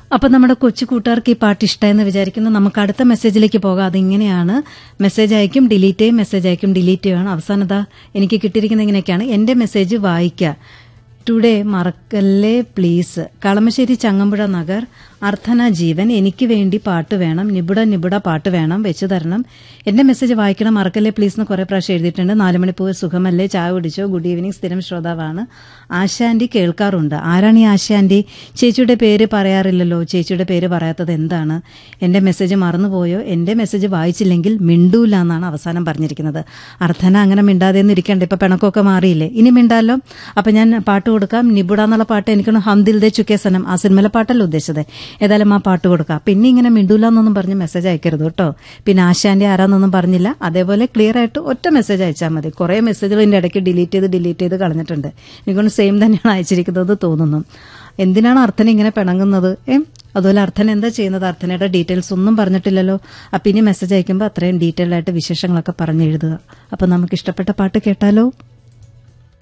അപ്പൊ നമ്മുടെ കൊച്ചു കൂട്ടുകാർക്ക് ഈ പാട്ട് ഇഷ്ടമെന്ന് വിചാരിക്കുന്നു നമുക്ക് അടുത്ത മെസ്സേജിലേക്ക് പോകാം അതിങ്ങനെയാണ് മെസ്സേജ് അയക്കും ഡിലീറ്റ് ചെയ്യും മെസ്സേജ് അയക്കും ഡിലീറ്റ് ചെയ്യുകയാണ് അവസാനത എനിക്ക് കിട്ടിയിരിക്കുന്നത് ഇങ്ങനെയൊക്കെയാണ് എന്റെ മെസ്സേജ് വായിക്കുക ടുഡേ മറക്കല്ലേ പ്ലീസ് കളമശ്ശേരി ചങ്ങമ്പുഴ നഗർ അർത്ഥന ജീവൻ എനിക്ക് വേണ്ടി പാട്ട് വേണം നിബുട നിബുട പാട്ട് വേണം വെച്ചു തരണം എന്റെ മെസ്സേജ് വായിക്കണം മറക്കല്ലേ പ്ലീസ് എന്ന് കുറെ പ്രാവശ്യം എഴുതിയിട്ടുണ്ട് നാല് മണിപ്പൂവ് സുഖമല്ലേ ചായ കുടിച്ചോ ഗുഡ് ഈവനിങ് സ്ഥിരം ശ്രോതാവാണ് ആശാന്റി കേൾക്കാറുണ്ട് ആരാണ് ഈ ആശാന്റി ചേച്ചിയുടെ പേര് പറയാറില്ലല്ലോ ചേച്ചിയുടെ പേര് പറയാത്തത് എന്താണ് എന്റെ മെസ്സേജ് മറന്നുപോയോ എന്റെ മെസ്സേജ് വായിച്ചില്ലെങ്കിൽ മിണ്ടൂല എന്നാണ് അവസാനം പറഞ്ഞിരിക്കുന്നത് അർത്ഥന അങ്ങനെ മിണ്ടാതെ ഇരിക്കണ്ട ഇപ്പൊ പിണക്കമൊക്കെ മാറിയില്ലേ ഇനി മിണ്ടാലോ അപ്പൊ ഞാൻ പാട്ട് കൊടുക്കാം നിബുട എന്നുള്ള പാട്ട് എനിക്കാണ് ഹംദിൽ ദേ ചുക്കേ സനം ആ സിനിമയിലെ പാട്ടല്ല ഉദ്ദേശിച്ചത് ഏതായാലും ആ പാട്ട് കൊടുക്കാം പിന്നെ ഇങ്ങനെ മിണ്ടൂല എന്നൊന്നും പറഞ്ഞ് മെസ്സേജ് അയക്കരുത് കേട്ടോ പിന്നെ ആശാന്റെ ആരാന്നൊന്നും പറഞ്ഞില്ല അതേപോലെ ക്ലിയർ ആയിട്ട് ഒറ്റ മെസ്സേജ് അയച്ചാൽ മതി കുറെ മെസ്സേജുകൾ ഇതിന്റെ ഇടയ്ക്ക് ഡിലീറ്റ് ചെയ്ത് ഡിലീറ്റ് ചെയ്ത് കളഞ്ഞിട്ടുണ്ട് എനിക്കൊണ്ട് സെയിം തന്നെയാണ് അയച്ചിരിക്കുന്നത് തോന്നുന്നു എന്തിനാണ് അർത്ഥന ഇങ്ങനെ പിണങ്ങുന്നത് ഏ അതുപോലെ അർത്ഥന എന്താ ചെയ്യുന്നത് അർത്ഥനയുടെ ഡീറ്റെയിൽസ് ഒന്നും പറഞ്ഞിട്ടില്ലല്ലോ അപ്പൊ ഇനി മെസ്സേജ് അയക്കുമ്പോൾ അത്രയും ഡീറ്റെയിൽ ആയിട്ട് വിശേഷങ്ങളൊക്കെ പറഞ്ഞെഴുതുക അപ്പൊ നമുക്ക് ഇഷ്ടപ്പെട്ട പാട്ട് കേട്ടാലോ